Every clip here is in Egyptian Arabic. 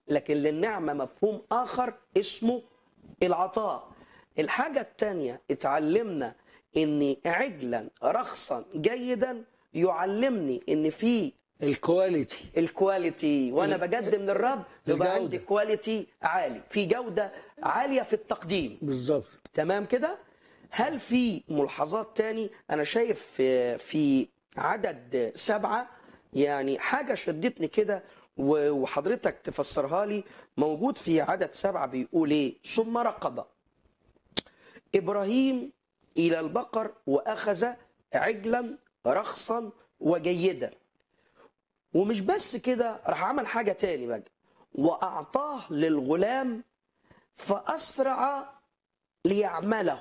لكن للنعمة مفهوم آخر اسمه العطاء الحاجة التانية اتعلمنا ان عجلا رخصا جيدا يعلمني ان في الكواليتي الكواليتي وانا بقدم للرب يبقى الجودة. عندي كواليتي عالي في جودة عالية في التقديم بالظبط تمام كده هل في ملحظات تاني انا شايف في, في عدد سبعة يعني حاجة شدتني كده و- وحضرتك تفسرها لي موجود في عدد سبعة بيقول ايه ثم ركض ابراهيم الى البقر واخذ عجلا رخصا وجيدا ومش بس كده راح عمل حاجة تاني بقى واعطاه للغلام فاسرع ليعمله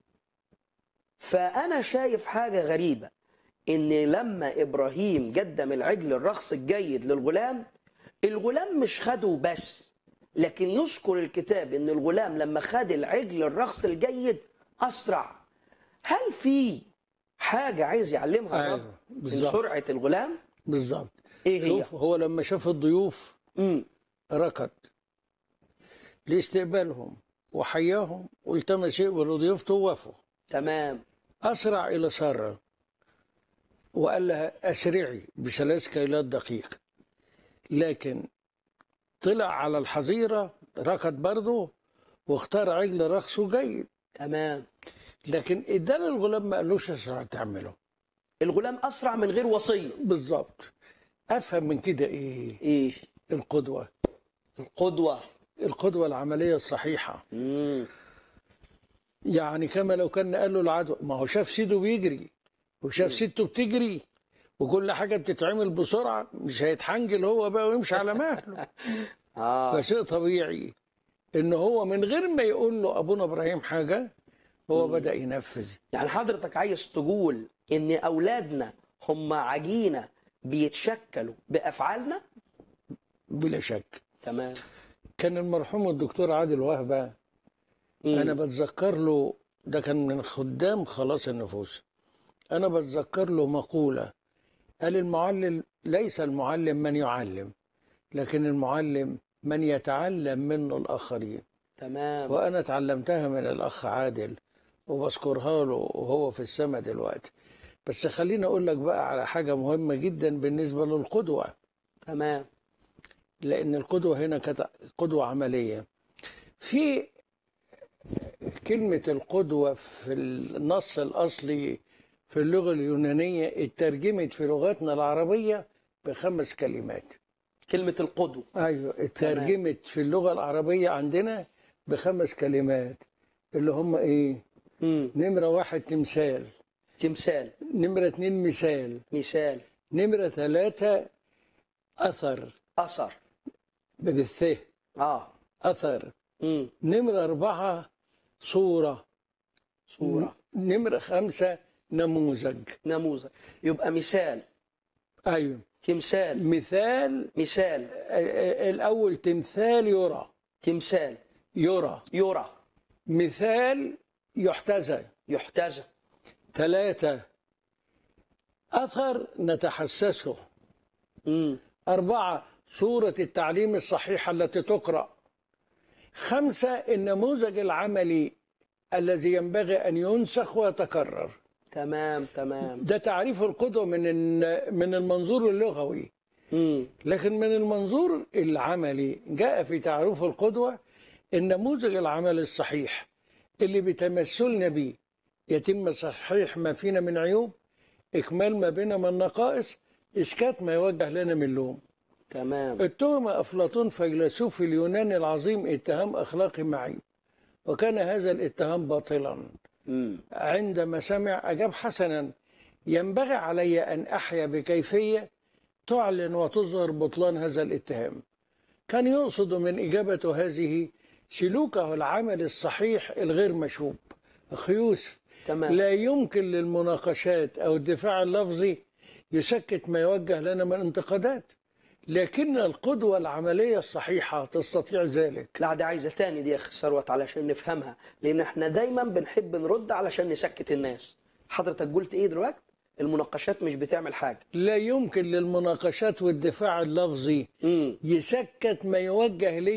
فأنا شايف حاجة غريبة إن لما إبراهيم قدم العجل الرخص الجيد للغلام الغلام مش خده بس لكن يذكر الكتاب إن الغلام لما خد العجل الرخص الجيد أسرع هل في حاجة عايز يعلمها أيوة، الرب من بالظبط. سرعة الغلام؟ بالظبط إيه هي؟ شوف هو لما شاف الضيوف مم. ركض لاستقبالهم وحياهم والتمس شيء ولضيوفته ووافوا تمام أسرع إلى سارة وقال لها أسرعي بثلاث كيلات دقيق لكن طلع على الحظيرة ركض برضه واختار عجل رخصه جيد تمام لكن ادانا الغلام ما قالوش اسرع تعمله الغلام أسرع من غير وصية بالظبط افهم من كده ايه إيه؟ القدوه القدوة القدوه العمليه الصحيحه مم. يعني كما لو كان قال له العدو ما هو شاف سيده بيجري وشاف سيدته بتجري وكل حاجه بتتعمل بسرعه مش هيتحنجل هو بقى ويمشي على مهله آه فشيء طبيعي ان هو من غير ما يقول له ابونا ابراهيم حاجه هو بدا ينفذ يعني حضرتك عايز تقول ان اولادنا هم عجينه بيتشكلوا بافعالنا بلا شك تمام كان المرحوم الدكتور عادل وهبه انا بتذكر له ده كان من خدام خلاص النفوس انا بتذكر له مقوله قال المعلم ليس المعلم من يعلم لكن المعلم من يتعلم منه الاخرين تمام وانا اتعلمتها من الاخ عادل وبذكرها له وهو في السماء دلوقتي بس خليني اقول لك بقى على حاجه مهمه جدا بالنسبه للقدوه تمام لان القدوه هنا كانت قدوه عمليه في كلمه القدوه في النص الاصلي في اللغه اليونانيه اترجمت في لغتنا العربيه بخمس كلمات كلمه القدوه ايوه اترجمت في اللغه العربيه عندنا بخمس كلمات اللي هم ايه مم. نمره واحد تمثال تمثال نمره اتنين مثال مثال نمره ثلاثه اثر اثر بالث اه اثر مم. نمره اربعه صوره صوره نمرة خمسة نموذج نموذج يبقى مثال أيوة تمثال مثال مثال ال- الأول تمثال يرى تمثال يرى يرى مثال يحتذى يحتذى ثلاثة أثر نتحسسه مم. أربعة صورة التعليم الصحيحة التي تقرأ خمسة النموذج العملي الذي ينبغي أن ينسخ ويتكرر تمام تمام ده تعريف القدوة من الن- من المنظور اللغوي مم. لكن من المنظور العملي جاء في تعريف القدوة النموذج العمل الصحيح اللي بتمثلنا به يتم صحيح ما فينا من عيوب إكمال ما بينا من نقائص إسكات ما يوجه لنا من لوم تمام اتهم أفلاطون فيلسوف اليونان العظيم اتهام أخلاقي معيب وكان هذا الاتهام باطلا مم. عندما سمع أجاب حسنا ينبغي علي أن أحيا بكيفية تعلن وتظهر بطلان هذا الاتهام كان يقصد من إجابة هذه سلوكه العمل الصحيح الغير مشوب أخي يوسف تمام لا يمكن للمناقشات أو الدفاع اللفظي يسكت ما يوجه لنا من انتقادات لكن القدوة العملية الصحيحة تستطيع ذلك لا ده عايزه تاني دي يا اخي ثروت علشان نفهمها لان احنا دايما بنحب نرد علشان نسكت الناس حضرتك قلت ايه دلوقتي المناقشات مش بتعمل حاجه لا يمكن للمناقشات والدفاع اللفظي امم يسكت ما يوجه لي